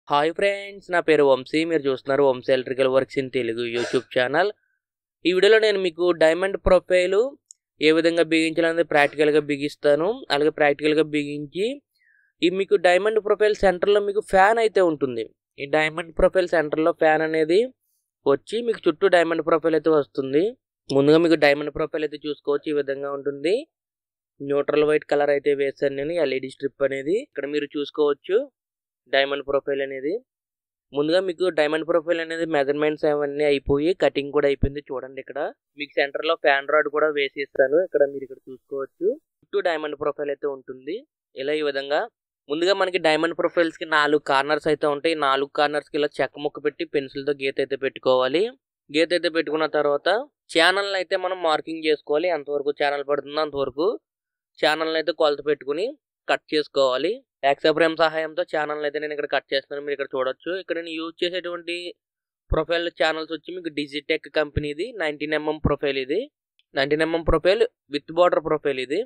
hi friends నా పేరు వంశీ మీరు చూస్తున్నారు Vamsi electrical works in Telugu YouTube channel ఈ వీడియోలో నేను మీకు డైమండ్ ప్రొఫైలు ఏ విధంగా బిగించాలనేది ప్రాక్టికల్గా బిగిస్తాను అలాగే ప్రాక్టికల్గా బిగించి ఈ మీకు డైమండ్ ప్రొఫైల్ సెంటర్లో మీకు ఫ్యాన్ అయితే ఉంటుంది ఈ డైమండ్ ప్రొఫైల్ సెంటర్లో ఫ్యాన్ అనేది వచ్చి మీకు చుట్టూ డైమండ్ ప్రొఫైల్ అయితే వస్తుంది ముందుగా మీకు డైమండ్ ప్రొఫైల్ అయితే చూసుకోవచ్చు ఈ విధంగా ఉంటుంది న్యూట్రల్ వైట్ కలర్ అయితే వేసాను నేను ఎల్ఈడి స్ట్రిప్ అనేది ఇక్కడ మీరు చూసుకోవచ్చు డైమండ్ ప్రొఫైల్ అనేది ముందుగా మీకు డైమండ్ ప్రొఫైల్ అనేది మెజర్మెంట్స్ అవన్నీ అయిపోయి కటింగ్ కూడా అయిపోయింది చూడండి ఇక్కడ మీకు సెంటర్ లో ఫ్యాన్ రాడ్ కూడా వేసేస్తాను ఇక్కడ మీరు ఇక్కడ చూసుకోవచ్చు చుట్టూ డైమండ్ ప్రొఫైల్ అయితే ఉంటుంది ఇలా ఈ విధంగా ముందుగా మనకి డైమండ్ ప్రొఫైల్స్ కి నాలుగు కార్నర్స్ అయితే ఉంటాయి ఈ నాలుగు కార్నర్స్ కి ఇలా చెక్క ముక్క పెట్టి పెన్సిల్ తో గీత అయితే పెట్టుకోవాలి గీత అయితే పెట్టుకున్న తర్వాత ఛానల్ అయితే మనం మార్కింగ్ చేసుకోవాలి ఎంతవరకు ఛానల్ పడుతుందో అంతవరకు ఛానల్ అయితే కొలత పెట్టుకుని కట్ చేసుకోవాలి ఫ్రేమ్ సహాయంతో ఛానల్ అయితే నేను ఇక్కడ కట్ చేస్తున్నాను మీరు ఇక్కడ చూడొచ్చు ఇక్కడ నేను యూజ్ చేసేటువంటి ప్రొఫైల్ ఛానల్స్ వచ్చి మీకు డిజిటెక్ కంపెనీది నైన్టీన్ ఎంఎం ప్రొఫైల్ ఇది nineteen mm profile with border profile ఇది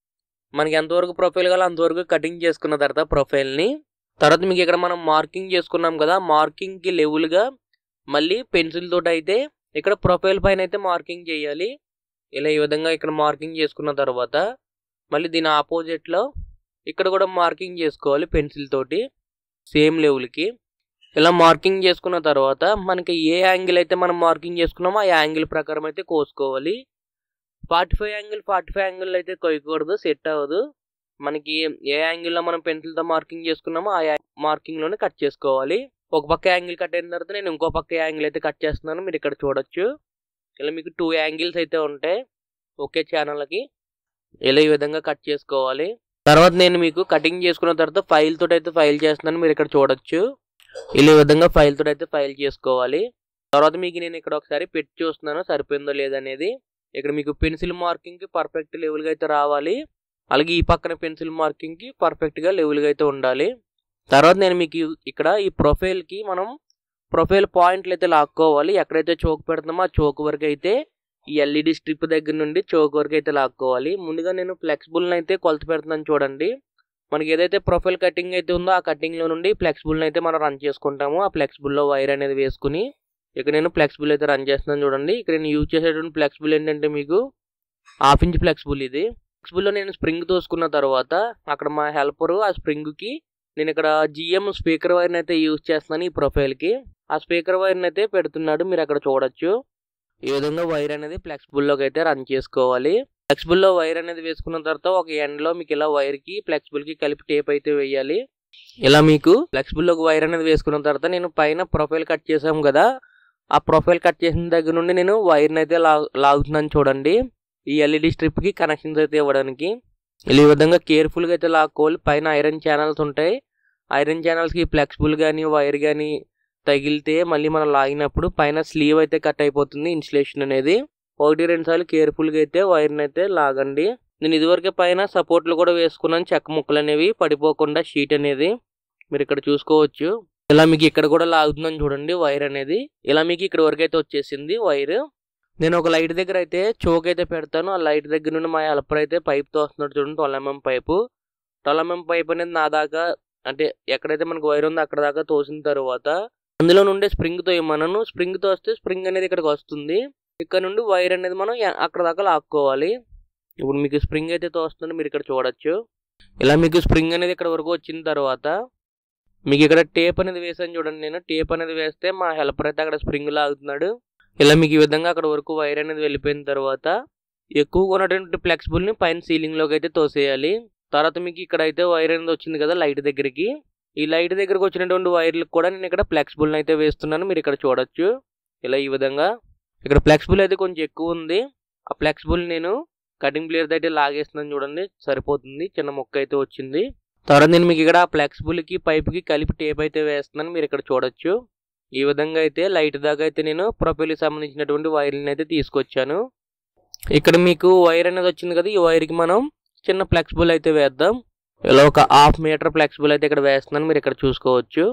మనకి ఎంతవరకు ప్రొఫైల్ కావాలో అంతవరకు కటింగ్ చేసుకున్న తర్వాత ప్రొఫైల్ని తర్వాత మీకు ఇక్కడ మనం మార్కింగ్ చేసుకున్నాం కదా మార్కింగ్కి లెవెల్గా మళ్ళీ పెన్సిల్ తోటి అయితే ఇక్కడ ప్రొఫైల్ పైన అయితే మార్కింగ్ చేయాలి ఇలా ఈ విధంగా ఇక్కడ మార్కింగ్ చేసుకున్న తర్వాత మళ్ళీ దీని ఆపోజిట్లో ఇక్కడ కూడా మార్కింగ్ చేసుకోవాలి పెన్సిల్ తోటి సేమ్ లెవెల్కి ఇలా మార్కింగ్ చేసుకున్న తర్వాత మనకి ఏ యాంగిల్ అయితే మనం మార్కింగ్ చేసుకున్నామో ఆ యాంగిల్ ప్రకారం అయితే కోసుకోవాలి forty five angle forty five angle అయితే కొయ్యకూడదు సెట్ అవ్వదు మనకి ఏ యాంగిల్లో మనం పెన్సిల్తో మార్కింగ్ చేసుకున్నామో ఆ మార్కింగ్లోనే కట్ చేసుకోవాలి ఒక పక్క యాంగిల్ కట్ అయిన తర్వాత నేను ఇంకో పక్క యాంగిల్ అయితే కట్ చేస్తున్నాను మీరు ఇక్కడ చూడొచ్చు ఇలా మీకు టూ యాంగిల్స్ అయితే ఉంటాయి ఒకే ఛానల్కి ఇలా ఈ విధంగా కట్ చేసుకోవాలి తర్వాత నేను మీకు కటింగ్ చేసుకున్న తర్వాత ఫైల్ తోటి అయితే ఫైల్ చేస్తున్నాను మీరు ఇక్కడ చూడొచ్చు ఇలా ఈ విధంగా ఫైల్ తోటి అయితే ఫైల్ చేసుకోవాలి తర్వాత మీకు నేను ఇక్కడ ఒకసారి పెట్టి చూస్తున్నాను సరిపోయిందో లేదనేది ఇక్కడ మీకు పెన్సిల్ మార్కింగ్కి పర్ఫెక్ట్ లెవెల్గా అయితే రావాలి అలాగే ఈ పక్కన పెన్సిల్ మార్కింగ్కి పర్ఫెక్ట్గా లెవెల్గా అయితే ఉండాలి తర్వాత నేను మీకు ఇక్కడ ఈ ప్రొఫైల్కి మనం ప్రొఫైల్ పాయింట్లు అయితే లాక్కోవాలి ఎక్కడైతే చోక్ పెడుతున్నామో ఆ చోక్ వరకు అయితే ఈ ఎల్ఈడి స్ట్రిప్ దగ్గర నుండి చోక్ వరకు అయితే లాక్కోవాలి ముందుగా నేను ఫ్లెక్సిబుల్ అయితే కొలత పెడుతున్నాను చూడండి మనకి ఏదైతే ప్రొఫైల్ కటింగ్ అయితే ఉందో ఆ కటింగ్లో నుండి ఫ్లెక్సిబుల్ అయితే మనం రన్ చేసుకుంటాము ఆ ఫ్లెక్సిబుల్లో వైర్ అనేది వేసుకుని ఇక్కడ నేను ఫ్లెక్సిబుల్ అయితే రన్ చేస్తున్నాను చూడండి ఇక్కడ నేను యూజ్ చేసేటువంటి ఫ్లెక్సిబుల్ ఏంటంటే మీకు హాఫ్ ఇంచ్ ఫ్లెక్సిబుల్ ఇది ఫ్లెక్సిబుల్లో నేను స్ప్రింగ్ తోసుకున్న తర్వాత అక్కడ మా హెల్పరు ఆ స్ప్రింగ్కి నేను ఇక్కడ జిఎం స్పీకర్ వైర్ని అయితే యూజ్ చేస్తున్నాను ఈ ప్రొఫైల్కి ఆ స్పీకర్ వైర్ని అయితే పెడుతున్నాడు మీరు అక్కడ చూడొచ్చు ఈ విధంగా వైర్ అనేది ఫ్లెక్సిబుల్లోకి అయితే రన్ చేసుకోవాలి ఫ్లెక్సిబుల్లో వైర్ అనేది వేసుకున్న తర్వాత ఒక ఎండ్లో మీకు ఇలా వైర్కి ఫ్లెక్సిబుల్కి కలిపి టేప్ అయితే వేయాలి ఇలా మీకు ఫ్లెక్సిబుల్లోకి వైర్ అనేది వేసుకున్న తర్వాత నేను పైన ప్రొఫైల్ కట్ చేసాం కదా ఆ ప్రొఫైల్ కట్ చేసిన దగ్గర నుండి నేను వైర్ని అయితే లా లాగుతున్నాను చూడండి ఈ ఎల్ఈడి స్ట్రిప్కి కనెక్షన్స్ అయితే ఇవ్వడానికి ఇలా ఈ విధంగా కేర్ఫుల్గా అయితే లాక్కోవాలి పైన ఐరన్ ఛానల్స్ ఉంటాయి ఐరన్ ఛానల్స్కి ఫ్లెక్సిబుల్ కానీ వైర్ కానీ తగిలితే మళ్ళీ మనం లాగినప్పుడు పైన స్లీవ్ అయితే కట్ అయిపోతుంది ఇన్సులేషన్ అనేది ఒకటి రెండు సార్లు కేర్ఫుల్గా అయితే వైర్ని అయితే లాగండి నేను ఇదివరకే పైన సపోర్ట్లు కూడా వేసుకున్నాను చెక్క ముక్కలు అనేవి పడిపోకుండా షీట్ అనేది మీరు ఇక్కడ చూసుకోవచ్చు ఇలా మీకు ఇక్కడ కూడా లాగుతుందని చూడండి వైర్ అనేది ఇలా మీకు ఇక్కడ వరకు అయితే వచ్చేసింది వైర్ నేను ఒక లైట్ దగ్గర అయితే చోక్ అయితే పెడతాను ఆ లైట్ దగ్గర నుండి మా హెల్పర్ అయితే పైప్ తోస్తున్నాడు చూడండి twelve MM pipe twelve MM pipe అనేది నా దాకా అంటే ఎక్కడైతే మనకు వైర్ ఉందో అక్కడ దాకా తోసిన తర్వాత అందులో నుండి స్ప్రింగ్ తోయమన్నాను స్ప్రింగ్ తోస్తే స్ప్రింగ్ అనేది ఇక్కడికి వస్తుంది ఇక్కడ నుండి వైర్ అనేది మనం అక్కడ దాకా లాక్కోవాలి ఇప్పుడు మీకు స్ప్రింగ్ అయితే తోస్తుంది మీరు ఇక్కడ చూడొచ్చు ఇలా మీకు స్ప్రింగ్ అనేది ఇక్కడ వరకు వచ్చిన తర్వాత మీకు ఇక్కడ టేప్ అనేది వేసాను చూడండి నేను టేప్ అనేది వేస్తే మా హెల్పర్ అయితే అక్కడ స్ప్రింగ్ లాగుతున్నాడు ఇలా మీకు ఈ విధంగా అక్కడ వరకు వైర్ అనేది వెళ్ళిపోయిన తర్వాత ఎక్కువగా ఉన్నటువంటి ఫ్లెక్సిబుల్ని పైన సీలింగ్లోకి అయితే తోసేయాలి తర్వాత మీకు ఇక్కడ అయితే వైర్ అనేది వచ్చింది కదా లైట్ దగ్గరికి ఈ లైట్ దగ్గరకు వచ్చినటువంటి వైర్లకు కూడా నేను ఇక్కడ ఫ్లెక్సిబుల్ అయితే వేస్తున్నాను మీరు ఇక్కడ చూడొచ్చు ఇలా ఈ విధంగా ఇక్కడ ఫ్లెక్సిబుల్ అయితే కొంచెం ఎక్కువ ఉంది ఆ ఫ్లెక్సిబుల్ నేను కటింగ్ ప్లేయర్ అయితే లాగేస్తున్నాను చూడండి సరిపోతుంది చిన్న మొక్క అయితే వచ్చింది తర్వాత నేను మీకు ఇక్కడ ఫ్లెక్సిబుల్కి పైప్కి కలిపి టేప్ అయితే వేస్తున్నాను మీరు ఇక్కడ చూడొచ్చు ఈ విధంగా అయితే లైట్ దాకా అయితే నేను ప్రొఫైల్కి సంబంధించినటువంటి వైర్ని అయితే తీసుకొచ్చాను ఇక్కడ మీకు వైర్ అనేది వచ్చింది కదా ఈ వైర్కి మనం చిన్న ఫ్లెక్సిబుల్ అయితే వేద్దాం ఇలా ఒక హాఫ్ మీటర్ ఫ్లెక్సిబుల్ అయితే ఇక్కడ వేస్తున్నాను మీరు ఇక్కడ చూసుకోవచ్చు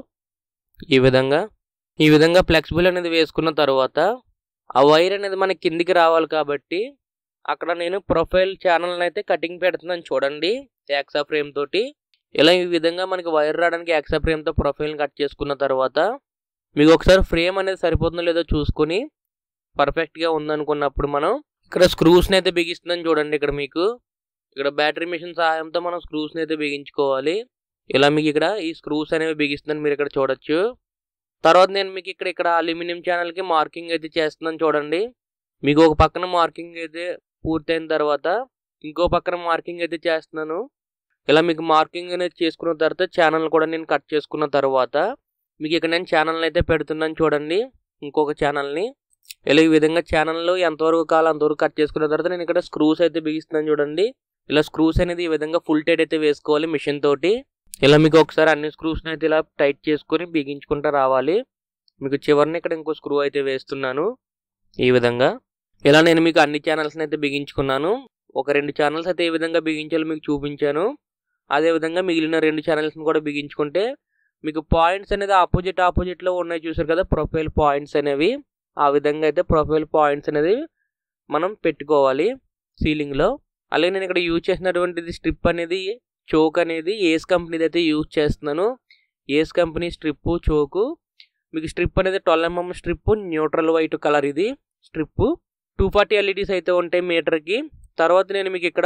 ఈ విధంగా ఈ విధంగా ఫ్లెక్సిబుల్ అనేది వేసుకున్న తర్వాత ఆ వైర్ అనేది మనకి కిందికి రావాలి కాబట్టి అక్కడ నేను ప్రొఫైల్ ఛానల్ అయితే కటింగ్ పెడుతున్నాను చూడండి యాక్సా ఫ్రేమ్ తోటి ఇలా ఈ విధంగా మనకి వైర్ రావడానికి ఎక్సా ఫ్రేమ్తో ప్రొఫైల్ని కట్ చేసుకున్న తర్వాత మీకు ఒకసారి ఫ్రేమ్ అనేది సరిపోతుందో లేదో చూసుకొని పర్ఫెక్ట్గా ఉందనుకున్నప్పుడు మనం ఇక్కడ స్క్రూస్ని అయితే బిగిస్తుందని చూడండి ఇక్కడ మీకు ఇక్కడ బ్యాటరీ మిషన్ సహాయంతో మనం స్క్రూస్ని అయితే బిగించుకోవాలి ఇలా మీకు ఇక్కడ ఈ స్క్రూస్ అనేవి బిగిస్తుందని మీరు ఇక్కడ చూడొచ్చు తర్వాత నేను మీకు ఇక్కడ ఇక్కడ అల్యూమినియం ఛానల్కి మార్కింగ్ అయితే చేస్తున్నాను చూడండి మీకు ఒక పక్కన మార్కింగ్ అయితే పూర్తయిన తర్వాత ఇంకో పక్కన మార్కింగ్ అయితే చేస్తున్నాను ఇలా మీకు మార్కింగ్ అనేది చేసుకున్న తర్వాత ఛానల్ కూడా నేను కట్ చేసుకున్న తర్వాత మీకు ఇక్కడ నేను ఛానల్ని అయితే పెడుతున్నాను చూడండి ఇంకొక ఛానల్ని ఇలా ఈ విధంగా ఛానల్లో ఎంతవరకు కావాలో అంతవరకు కట్ చేసుకున్న తర్వాత నేను ఇక్కడ స్క్రూస్ అయితే బిగిస్తున్నాను చూడండి ఇలా స్క్రూస్ అనేది ఈ విధంగా ఫుల్ టైట్ అయితే వేసుకోవాలి మిషన్ తోటి ఇలా మీకు ఒకసారి అన్ని స్క్రూస్ని అయితే ఇలా టైట్ చేసుకొని బిగించుకుంటూ రావాలి మీకు చివరిని ఇక్కడ ఇంకో స్క్రూ అయితే వేస్తున్నాను ఈ విధంగా ఇలా నేను మీకు అన్ని ఛానల్స్ని అయితే బిగించుకున్నాను ఒక రెండు ఛానల్స్ అయితే ఏ విధంగా బిగించాలో మీకు చూపించాను అదేవిధంగా మిగిలిన రెండు ఛానల్స్ని కూడా బిగించుకుంటే మీకు పాయింట్స్ అనేది ఆపోజిట్ ఆపోజిట్లో ఉన్నాయి చూసారు కదా ప్రొఫైల్ పాయింట్స్ అనేవి ఆ విధంగా అయితే ప్రొఫైల్ పాయింట్స్ అనేది మనం పెట్టుకోవాలి సీలింగ్లో అలాగే నేను ఇక్కడ యూజ్ చేసినటువంటిది స్ట్రిప్ అనేది చోక్ అనేది ఏస్ కంపెనీది అయితే యూజ్ చేస్తున్నాను ఏస్ కంపెనీ స్ట్రిప్ చోకు మీకు స్ట్రిప్ అనేది twelve MM strip neutral white colour ఇది స్ట్రిప్ టూ ఫార్టీ ఎల్ఈడీస్ అయితే ఉంటాయి మీటర్కి తర్వాత నేను మీకు ఇక్కడ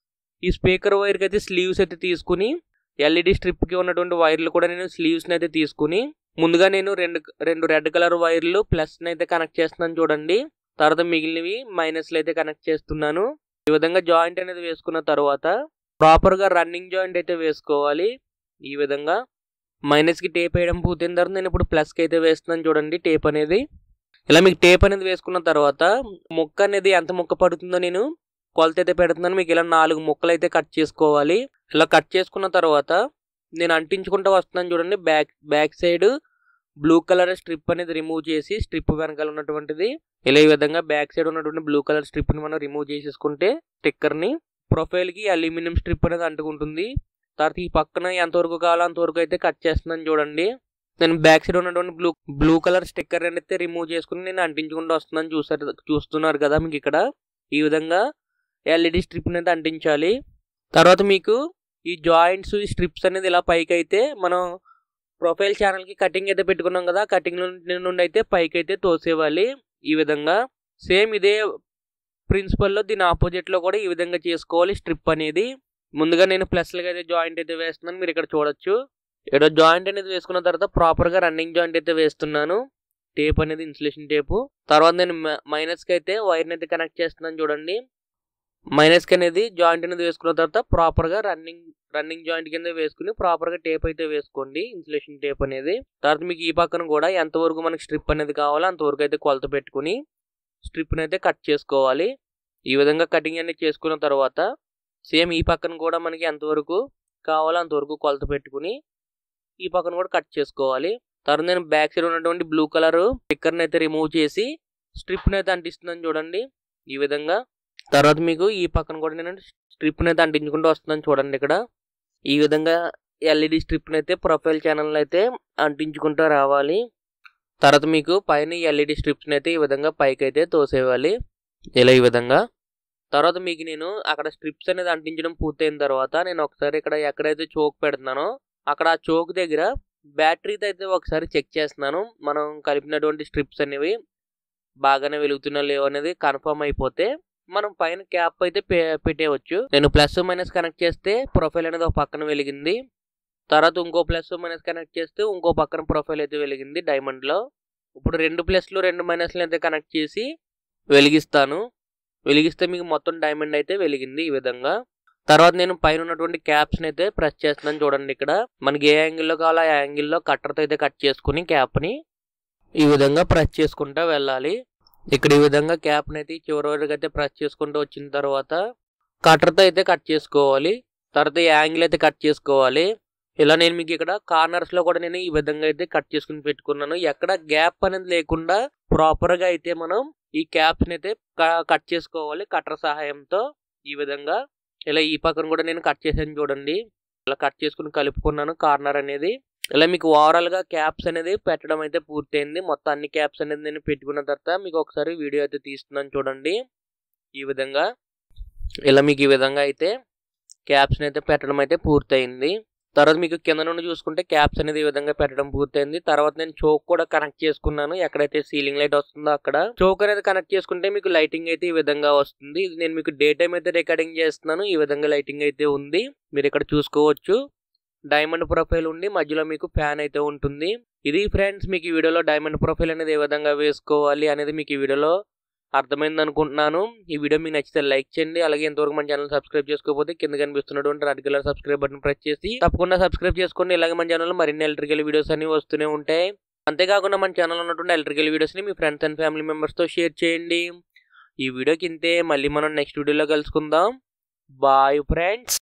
ఈ స్పీకర్ వైర్కి అయితే స్లీవ్స్ అయితే తీసుకుని ఎల్ఈడి స్ట్రిప్కి ఉన్నటువంటి వైర్లు కూడా నేను స్లీవ్స్ని అయితే తీసుకుని ముందుగా నేను రెండు రెండు రెడ్ కలర్ వైర్లు ప్లస్ని అయితే కనెక్ట్ చేస్తున్నాను చూడండి తర్వాత మిగిలినవి మైనస్లు అయితే కనెక్ట్ చేస్తున్నాను ఈ విధంగా జాయింట్ అనేది వేసుకున్న తర్వాత ప్రాపర్గా రన్నింగ్ జాయింట్ అయితే వేసుకోవాలి ఈ విధంగా మైనస్కి టేప్ వేయడం పూర్తయిన తర్వాత నేను ఇప్పుడు ప్లస్కి అయితే వేస్తున్నాను చూడండి టేప్ అనేది ఇలా మీకు టేప్ అనేది వేసుకున్న తర్వాత ముక్క అనేది ఎంత ముక్క పడుతుందో నేను కొలత అయితే పెడుతున్నాను మీకు ఇలా నాలుగు ముక్కలు అయితే కట్ చేసుకోవాలి ఇలా కట్ చేసుకున్న తర్వాత నేను అంటించుకుంటూ వస్తున్నాను చూడండి back back side blue colour strip అనేది రిమూవ్ చేసి స్ట్రిప్ వెనకాల ఉన్నటువంటిది ఇలా ఈ విధంగా బ్యాక్ సైడ్ ఉన్నటువంటి బ్లూ కలర్ స్ట్రిప్ని మనం రిమూవ్ చేసేసుకుంటే స్టిక్కర్ని ప్రొఫైల్కి అల్యూమినియం స్ట్రిప్ అనేది అంటుకుంటుంది తర్వాత ఈ పక్కన ఎంతవరకు కావాలో అంతవరకు అయితే కట్ చేస్తున్నాను చూడండి నేను బ్యాక్ సైడ్ ఉన్నటువంటి బ్లూ బ్లూ కలర్ స్టిక్కర్ అయితే రిమూవ్ చేసుకుని నేను అంటించుకుంటూ వస్తున్నాను చూసారు చూస్తున్నారు కదా మీకు ఇక్కడ ఈ విధంగా ఎల్ఈడి స్ట్రిప్ అనేది అంటించాలి తర్వాత మీకు ఈ జాయింట్స్ ఈ స్ట్రిప్స్ అనేది ఇలా పైకి అయితే మనం ప్రొఫైల్ ఛానల్కి కటింగ్ అయితే పెట్టుకున్నాం కదా కటింగ్ నుండి అయితే పైకి అయితే తోసేవాలి ఈ విధంగా సేమ్ ఇదే ప్రిన్సిపల్లో దీని ఆపోజిట్లో కూడా ఈ విధంగా చేసుకోవాలి స్ట్రిప్ అనేది ముందుగా నేను ప్లస్లుగా అయితే జాయింట్ అయితే వేస్తున్నాను మీరు ఇక్కడ చూడొచ్చు ఇక్కడ జాయింట్ అనేది వేసుకున్న తర్వాత ప్రాపర్గా రన్నింగ్ జాయింట్ అయితే వేస్తున్నాను టేప్ అనేది ఇన్సులేషన్ టేపు తర్వాత నేను మైనస్కి అయితే వైర్ని అయితే కనెక్ట్ చేస్తున్నాను చూడండి మైనస్కి అనేది జాయింట్ అనేది వేసుకున్న తర్వాత ప్రాపర్గా రన్నింగ్ రన్నింగ్ జాయింట్ కింద వేసుకుని ప్రాపర్గా టేప్ అయితే వేసుకోండి ఇన్సులేషన్ టేప్ అనేది తర్వాత మీకు ఈ పక్కన కూడా ఎంతవరకు మనకి స్ట్రిప్ అనేది కావాలో అంతవరకు అయితే కొలత పెట్టుకుని స్ట్రిప్ని అయితే కట్ చేసుకోవాలి ఈ విధంగా కటింగ్ అనేది చేసుకున్న తర్వాత సేమ్ ఈ పక్కన కూడా మనకి ఎంతవరకు కావాలో అంతవరకు కొలత పెట్టుకుని ఈ పక్కన కూడా కట్ చేసుకోవాలి తర్వాత నేను బ్యాక్ సైడ్ ఉన్నటువంటి బ్లూ కలర్ స్టిక్కర్ని అయితే రిమూవ్ చేసి స్ట్రిప్ని అయితే అంటిస్తున్నాను చూడండి ఈ విధంగా తర్వాత మీకు ఈ పక్కన కూడా నేను స్ట్రిప్ని అయితే అంటించుకుంటూ వస్తున్నాను చూడండి ఇక్కడ ఈ విధంగా ఎల్ఈడి స్ట్రిప్ని అయితే ప్రొఫైల్ ఛానల్ అయితే అంటించుకుంటూ రావాలి తర్వాత మీకు పైన ఎల్ఈడి స్ట్రిప్స్ని అయితే ఈ విధంగా పైకి అయితే తోసేయాలి ఇలా ఈ విధంగా తర్వాత మీకు నేను అక్కడ స్ట్రిప్స్ అనేది అంటించడం పూర్తయిన తర్వాత నేను ఒకసారి ఇక్కడ ఎక్కడైతే చోక్ పెడుతున్నానో అక్కడ ఆ చోక్ దగ్గర బ్యాటరీతో అయితే ఒకసారి చెక్ చేస్తున్నాను మనం కలిపినటువంటి స్ట్రిప్స్ అనేవి బాగానే వెలుగుతున్నా లేవు అనేది కన్ఫర్మ్ అయిపోతే మనం పైన క్యాప్ అయితే పెట్టేయవచ్చు నేను ప్లస్ మైనస్ కనెక్ట్ చేస్తే ప్రొఫైల్ అనేది ఒక పక్కన వెలిగింది తర్వాత ఇంకో ప్లస్ మైనస్ కనెక్ట్ చేస్తే ఇంకో పక్కన ప్రొఫైల్ అయితే వెలిగింది డైమండ్లో ఇప్పుడు రెండు ప్లస్లు రెండు మైనస్లు అయితే కనెక్ట్ చేసి వెలిగిస్తాను వెలిగిస్తే మీకు మొత్తం డైమండ్ అయితే వెలిగింది ఈ విధంగా తర్వాత నేను పైన ఉన్నటువంటి క్యాప్స్ని అయితే ప్రెస్ చేస్తున్నాను చూడండి ఇక్కడ మనకి ఏ యాంగిల్లో కావాలో ఆ యాంగిల్లో కట్టర్తో అయితే కట్ చేసుకుని క్యాప్ని ఈ విధంగా ప్రెస్ చేసుకుంటూ వెళ్ళాలి ఇక్కడ ఈ విధంగా క్యాప్ని అయితే చివరి వరకు అయితే ప్రెస్ చేసుకుంటూ వచ్చిన తర్వాత కట్టర్తో అయితే కట్ చేసుకోవాలి తర్వాత యాంగిల్ అయితే కట్ చేసుకోవాలి ఇలా నేను మీకు ఇక్కడ కార్నర్స్ లో కూడా నేను ఈ విధంగా అయితే కట్ చేసుకుని పెట్టుకున్నాను ఎక్కడ గ్యాప్ అనేది లేకుండా ప్రాపర్ గా అయితే మనం ఈ క్యాప్స్ అయితే కట్ చేసుకోవాలి కట్టర్ సహాయంతో ఈ విధంగా ఇలా ఈ పక్కన కూడా నేను కట్ చేసాను చూడండి ఇలా కట్ చేసుకుని కలుపుకున్నాను కార్నర్ అనేది ఇలా మీకు ఓవరాల్ గా క్యాప్స్ అనేది పెట్టడం అయితే పూర్తయింది మొత్తం అన్ని క్యాప్స్ అనేది నేను పెట్టుకున్న తర్వాత మీకు ఒకసారి వీడియో అయితే తీస్తున్నాను చూడండి ఈ విధంగా ఇలా మీకు ఈ విధంగా అయితే క్యాప్స్ని అయితే పెట్టడం అయితే పూర్తయింది తర్వాత మీకు కింద నుండి చూసుకుంటే క్యాప్స్ అనేది ఈ విధంగా పెట్టడం పూర్తయింది తర్వాత నేను చోక్ కూడా కనెక్ట్ చేసుకున్నాను ఎక్కడైతే సీలింగ్ లైట్ వస్తుందో అక్కడ చోక్ అనేది కనెక్ట్ చేసుకుంటే మీకు లైటింగ్ అయితే ఈ విధంగా వస్తుంది ఇది నేను మీకు డే టైం అయితే రికార్డింగ్ చేస్తున్నాను ఈ విధంగా లైటింగ్ అయితే ఉంది మీరు ఇక్కడ చూసుకోవచ్చు డైమండ్ ప్రొఫైల్ ఉండి మధ్యలో మీకు ఫ్యాన్ అయితే ఉంటుంది ఇది ఫ్రెండ్స్ మీకు ఈ వీడియోలో డైమండ్ ప్రొఫైల్ అనేది ఏ విధంగా వేసుకోవాలి అనేది మీకు ఈ వీడియోలో అర్థమైంది అనుకుంటున్నాను ఈ వీడియో మీకు నచ్చితే లైక్ చేయండి అలాగే ఇంతవరకు మన ఛానల్ సబ్స్క్రైబ్ చేసుకోకపోతే కింద కనిపిస్తున్నటువంటి red colour subscribe button press చేసి తప్పకుండా సబ్స్క్రైబ్ చేసుకోండి ఇలాగే మన ఛానల్ మరిన్ని ఎలక్ట్రికల్ వీడియోస్ అన్ని వస్తూనే ఉంటాయి అంతేకాకుండా మన ఛానల్ ఉన్నటువంటి ఎలక్ట్రికల్ వీడియోస్ని మీ ఫ్రెండ్స్ అండ్ ఫ్యామిలీ మెంబర్స్తో షేర్ చేయండి ఈ వీడియోకి ఇంతే మళ్ళీ మనం నెక్స్ట్ వీడియోలో కలుసుకుందాం బాయ్ ఫ్రెండ్స్